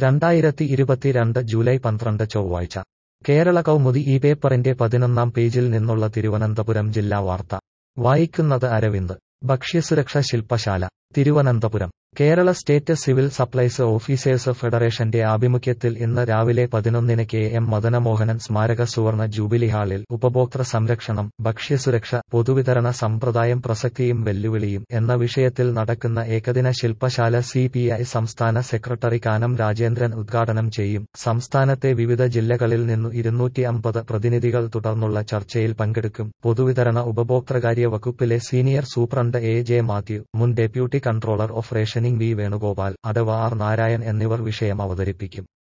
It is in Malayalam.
രണ്ടായിരത്തി ഇരുപത്തിരണ്ട് ജൂലൈ പന്ത്രണ്ട് ചൊവ്വാഴ്ച കേരള കൗമുദി ഈ പേപ്പറിന്റെ പതിനൊന്നാം പേജിൽ നിന്നുള്ള തിരുവനന്തപുരം ജില്ലാ വാർത്ത വായിക്കുന്നത് അരവിന്ദ് ഭക്ഷ്യസുരക്ഷ ശില്പശാല Thiruvananthapuram Kerala state civil supplies officers ഫെഡറേഷന്റെ ആഭിമുഖ്യത്തിൽ ഇന്ന് രാവിലെ പതിനൊന്നിന് കെ എം മദനമോഹനൻ സ്മാരക സുവർണ ജൂബിലി ഹാളിൽ ഉപഭോക്തൃ സംരക്ഷണം ഭക്ഷ്യസുരക്ഷ പൊതുവിതരണ സമ്പ്രദായം പ്രസക്തിയും വെല്ലുവിളിയും എന്ന വിഷയത്തിൽ നടക്കുന്ന ഏകദിന ശില്പശാല സി പി ഐ സംസ്ഥാന സെക്രട്ടറി കാനം രാജേന്ദ്രൻ ഉദ്ഘാടനം ചെയ്യും സംസ്ഥാനത്തെ വിവിധ ജില്ലകളിൽ നിന്നു ഇരുന്നൂറ്റി അമ്പത് പ്രതിനിധികൾ തുടർന്നുള്ള ചർച്ചയിൽ പങ്കെടുക്കും പൊതുവിതരണ ഉപഭോക്തൃകാര്യ വകുപ്പിലെ senior superintendent A J Mathew മുൻ deputy controller of rationing V Venugopal Adava R Narayan എന്നിവർ വിഷയം അവതരിപ്പിക്കും